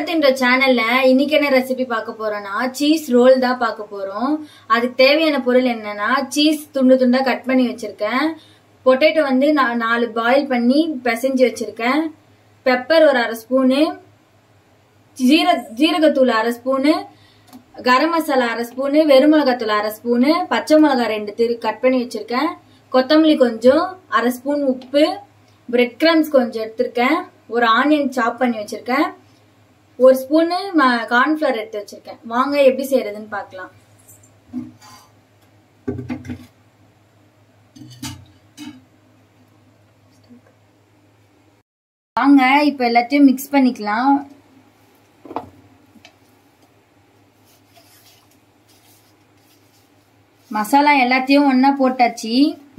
பண்றதுன்ற சேனல்ல இன்னைக்கு என்ன ரெசிபி பார்க்க போறோம்னா சீஸ் ரோல் தான் பார்க்க போறோம் அதுக்கு தேவையான பொருள் என்னன்னா சீஸ் துண்டு துண்டா கட் பண்ணி வச்சிருக்கேன் பொட்டேட்டோ வந்து நான் நாலு பாயில் பண்ணி பிசைஞ்சு வச்சிருக்கேன் பெப்பர் ஒரு அரை ஸ்பூனு ஜீர ஜீரகத்தூள் அரை ஸ்பூனு கரம் மசாலா அரை ஸ்பூனு வெறுமிளகாத்தூள் அரை ஸ்பூனு பச்சை மிளகாய் ரெண்டு திரு கட் பண்ணி வச்சிருக்கேன் கொத்தமல்லி கொஞ்சம் அரை ஸ்பூன் உப்பு பிரெட் கிரம்ஸ் கொஞ்சம் எடுத்திருக்கேன் ஒரு ஆனியன் சாப் பண்ணி வச்சிருக்கேன் ஒரு ஸ்பூனு கார்ன்ஃபிளவர் எடுத்து வச்சிருக்கேன் வாங்க எப்படி செய்யறதுன்னு பார்க்கலாம் வாங்க இப்போ எல்லாத்தையும் மிக்ஸ் பண்ணிக்கலாம் மசாலா எல்லாத்தையும் ஒன்றா போட்டாச்சு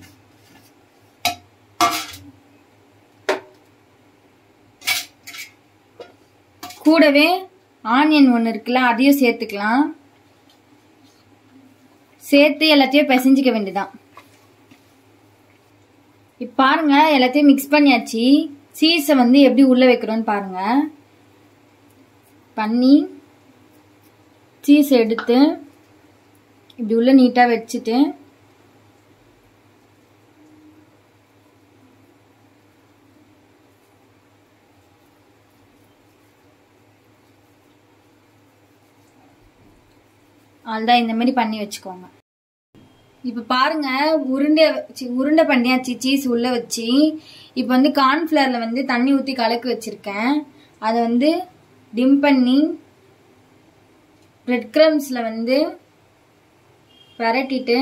கூடவே ஆனியன் ஒன்று இருக்குல்ல அதையும் சேர்த்துக்கலாம் சேர்த்து எல்லாத்தையும் பிசைஞ்சிக்க வேண்டியதான் இப்போ பாருங்க எல்லாத்தையும் மிக்ஸ் பண்ணியாச்சு சீஸை வந்து எப்படி உள்ள வைக்கிறோன்னு பாருங்க பண்ணி சீஸ் எடுத்து இப்படி உள்ள நீட்டாக வச்சுட்டு அதுதான் இந்த மாதிரி பண்ணி வச்சுக்கோங்க இப்போ பாருங்க உருண்டை சி, உருண்டை பண்ணியாச்சு சீஸ் உள்ள வச்சு இப்போ வந்து கார்ன்ஃப்ளவரில் வந்து தண்ணி ஊற்றி கலக்கி வச்சிருக்கேன் அதை வந்து டிம் பண்ணி பிரெட் க்ரம்ஸில் வந்து பரட்டிட்டு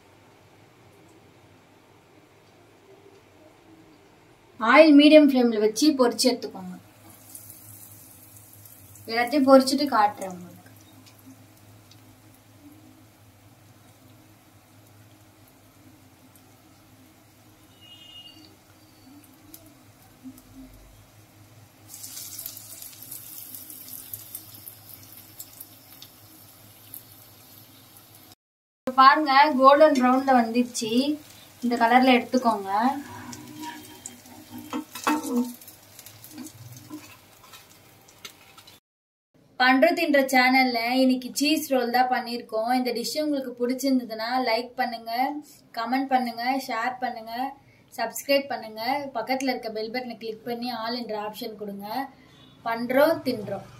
ஆயில் மீடியம் ஃப்ளேமில் வச்சு பொரிச்சு எடுத்துக்கோங்க எல்லாத்தையும் பொரிச்சுட்டு காட்டுறேன் உங்களுக்கு இப்ப பாருங்க கோல்டன் ப்ரௌன்ல வந்துருச்சு இந்த கலர்ல எடுத்துக்கோங்க பண்றதுன்ற சேனல்ல இன்னைக்கு சீஸ் ரோல் தான் பண்ணியிருக்கோம் இந்த டிஷ் உங்களுக்கு பிடிச்சிருந்ததுன்னா லைக் பண்ணுங்க கமெண்ட் பண்ணுங்க ஷேர் பண்ணுங்க சப்ஸ்கிரைப் பண்ணுங்க பக்கத்துல இருக்க பெல் பட்டனை கிளிக் பண்ணி ஆல் என்ற ஆப்ஷன் கொடுங்க பண்றோம் தின்றோம்